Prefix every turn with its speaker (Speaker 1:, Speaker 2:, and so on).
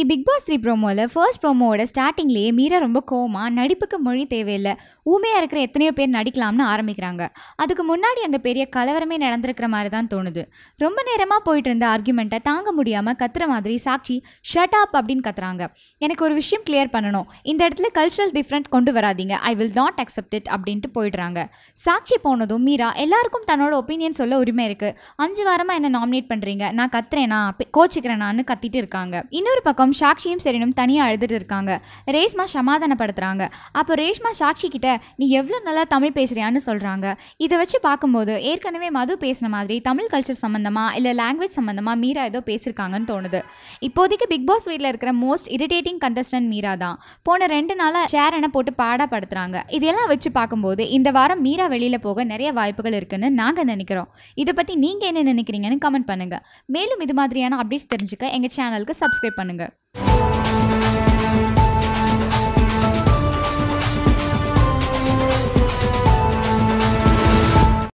Speaker 1: big Boss three ப்ரோமோவில் first ப்ரோமோவோட ஸ்டார்டிங்லேயே மீரா ரொம்ப கோமா நடிப்புக்கு மொழி தேவையில்லை ஊமையாக இருக்கிற எத்தனையோ பேர் நடிக்கலாம்னு ஆரம்பிக்கிறாங்க அதுக்கு முன்னாடி அங்கே பெரிய கலவரமே நடந்திருக்கிற மாதிரி தான் தோணுது ரொம்ப நேரமாக போயிட்டு இருந்த ஆர்குமெண்ட்டை தாங்க முடியாமல் கத்துற மாதிரி சாட்சி ஷட் அப் அப்படின்னு கத்துறாங்க எனக்கு ஒரு விஷயம் கிளியர் பண்ணணும் இந்த இடத்துல கல்ச்சரல் டிஃப்ரெண்ட் கொண்டு வராதீங்க I will not accept it அப்படின்ட்டு போயிடுறாங்க சாட்சி போனதும் மீரா எல்லாருக்கும் தன்னோட ஒப்பீனியன் சொல்ல உரிமை இருக்கு அஞ்சு வாரமாக என்ன நாமினேட் பண்ணுறீங்க நான் கத்துறேனா பே- கோச்சிக்கிறேனான்னு கத்திட்டு இருக்காங்க இன்னொரு பக்கம் சாக்ஷியும் சரினும் தனியாக அழுதுட்டு இருக்காங்க ரேஷ்மா சமாதானப்படுத்துறாங்க அப்போ ரேஷ்மா சாக்ஷி கிட்ட நீ எவ்வளோ நல்லா தமிழ் பேசுறியான்னு சொல்கிறாங்க இதை வச்சு பார்க்கும்போது ஏற்கனவே மது பேசின மாதிரி தமிழ் கல்ச்சர் சம்மந்தமாக இல்லை லாங்குவேஜ் சம்மந்தமாக மீரா ஏதோ பேசியிருக்காங்கன்னு தோணுது இப்போதைக்கு பிக் பாஸ் வீட்டில் இருக்கிற மோஸ்ட் இரிட்டேட்டிங் கண்டஸ்டன்ட் மீரா தான் போன ரெண்டு நாளாக ஷேரனை போட்டு பாடாப்படுத்துறாங்க இதெல்லாம் வச்சு பார்க்கும்போது இந்த வாரம் மீரா வெளியில் போக நிறைய வாய்ப்புகள் இருக்குன்னு நாங்கள் நினைக்கிறோம் இதை பற்றி நீங்கள் என்ன நினைக்கிறீங்கன்னு கமெண்ட் பண்ணுங்கள் மேலும் இது மாதிரியான அப்டேட்ஸ் தெரிஞ்சுக்க எங்கள் சேனலுக்கு சப்ஸ்கிரைப் பண்ணுங்கள்